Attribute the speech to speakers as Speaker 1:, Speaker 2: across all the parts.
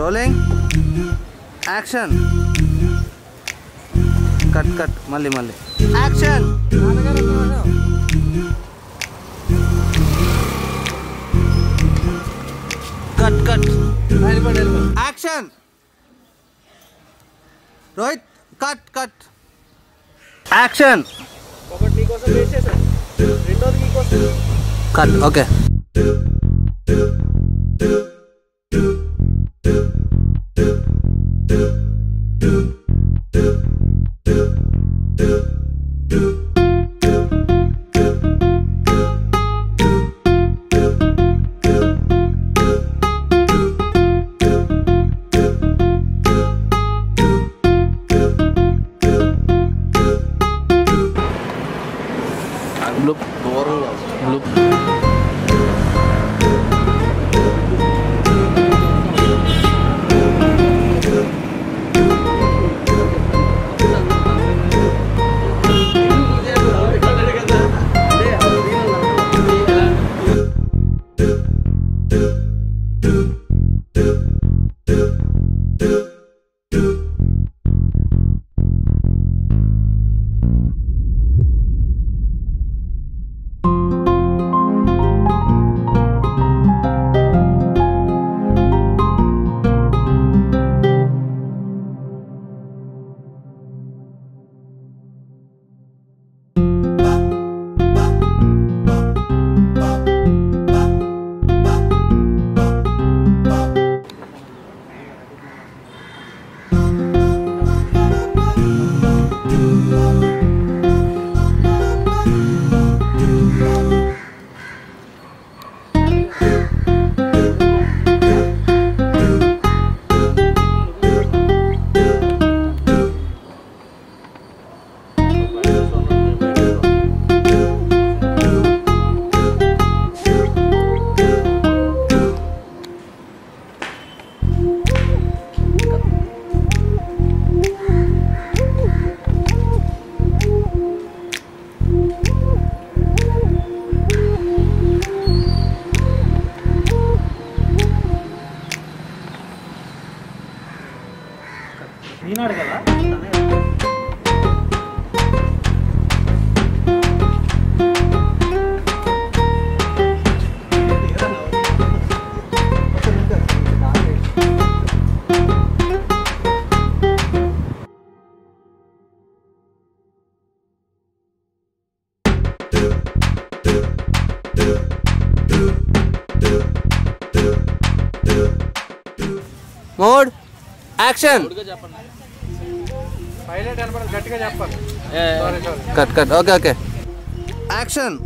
Speaker 1: Rolling action cut cut మళ్ళీ మళ్ళీ action cut cut action Rohit cut cut action
Speaker 2: ఒకటి నీకోసం వేస్ట్ చేశాను రెండోది నీకోసం
Speaker 1: కట్ ఓకే బ్లూప్ బ్లూప్
Speaker 2: ఈనాడు కదా
Speaker 1: మోడ్ యాక్షన్
Speaker 2: పైలట్ అనబడి గట్టిగా చెప్పాలి sorry sorry
Speaker 1: cut cut okay okay action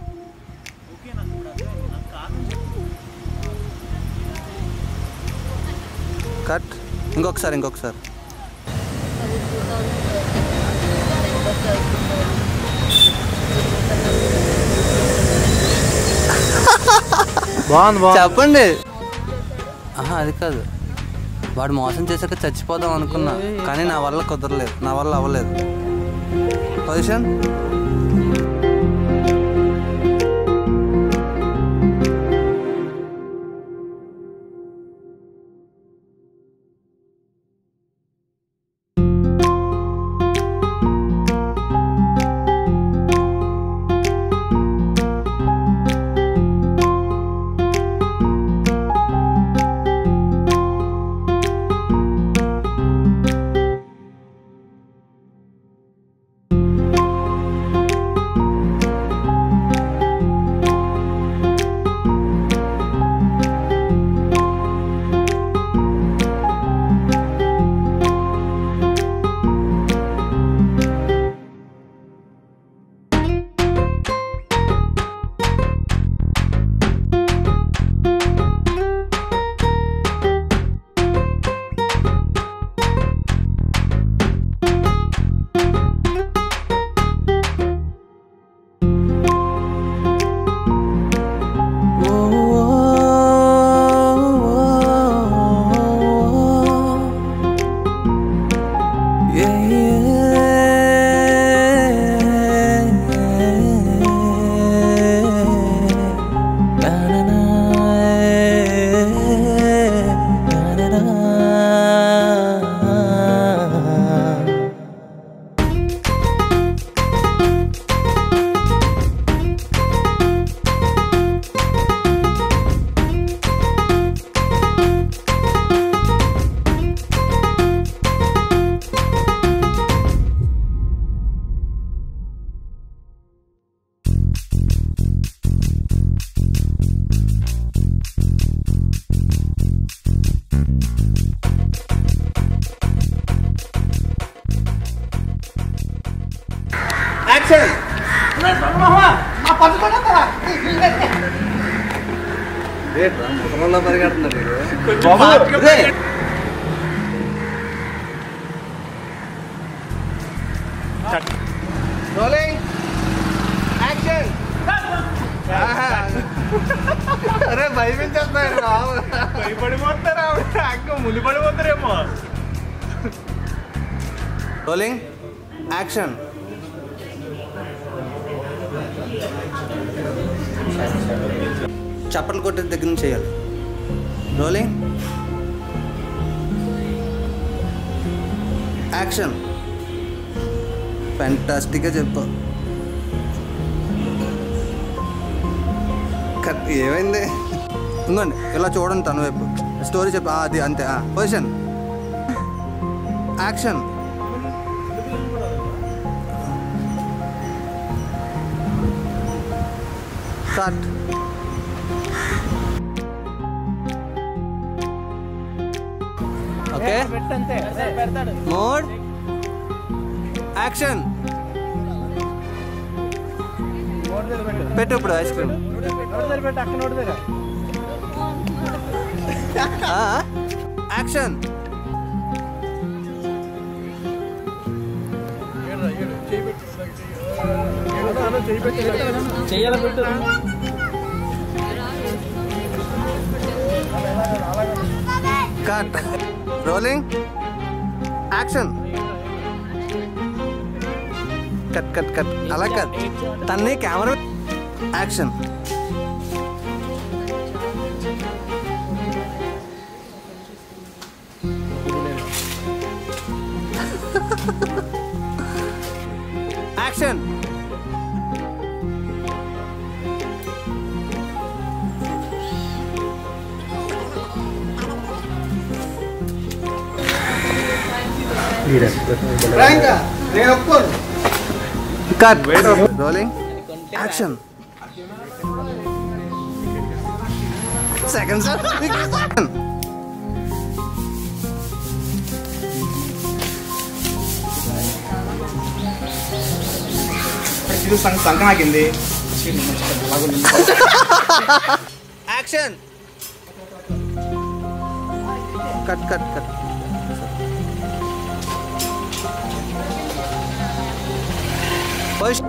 Speaker 1: cut ఇంకొకసారి ఇంకొకసారి
Speaker 2: బాగుంది బాగుంది
Speaker 1: చెప్పండి ఆహా అది కాదు వాడు మోసం చేశాక చచ్చిపోదాం అనుకున్నా కానీ నా వల్ల కుదరలేదు నా వల్ల అవ్వలేదు పొజిషన్ ముఖంలో పరిగెడుతున్నారు రోలింగ్ యాక్షన్ అరే భయపించేస్తున్నారు బాబు
Speaker 2: భయపడిపోతారా అక్క మునిపడిపోతారేమో
Speaker 1: రోలింగ్ యాక్షన్ చప్పట్లు కొట్టే దగ్గర నుంచి చేయాలి రోలింగ్ యాక్షన్ ఫ్యాంటాస్టిక్గా చెప్పు కట్ ఏమైంది ఇంకోండి ఇలా చూడండి తన వైపు స్టోరీ చెప్పు ఆ, అది అంతే పొజిషన్ యాక్షన్ స్టార్ట్ ఓకే
Speaker 2: పెట్టంతే పెడతాడు
Speaker 1: మోడ్ యాక్షన్
Speaker 2: నోటి దగ్గర పెట్టు
Speaker 1: పెట్టు ఇప్పుడు ఐస్ క్రీమ్
Speaker 2: నోటి దగ్గర పెట్టు అక్క నోటి దగ్గర
Speaker 1: యాక్షన్
Speaker 2: చెయ్యాల పెట్టు
Speaker 1: cut rolling action cut cut cut అలా కట్ తన్ని camera action action cut rolling action second sir
Speaker 2: ఇది సంకనాకింది
Speaker 1: action cut cut cut first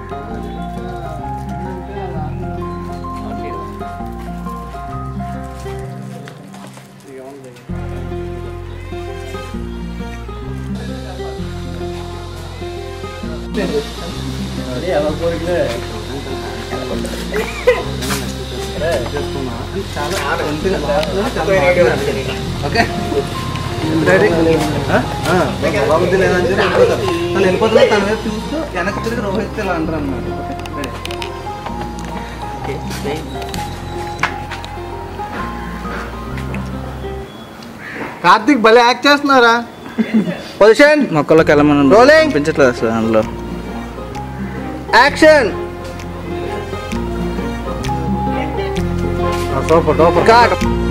Speaker 1: okay ready బాగుంది లేదని చెప్పి వెళ్ళిపోతారు తను వెళ్ళిపోతున్నా తన వైపు చూస్తూ వెనక్కి తిరిగి రోహిత్ ఇలా అంటారు అన్నమాట రెడీ
Speaker 2: కార్తిక్ భలే యాక్ట్ చేస్తున్నారా
Speaker 1: పొజిషన్
Speaker 3: మొక్కలోకి వెళ్ళమని
Speaker 1: Rolling.
Speaker 3: పెంచట్లేదు అసలు అందులో
Speaker 1: యాక్షన్
Speaker 2: సూపర్ సూపర్
Speaker 1: కట్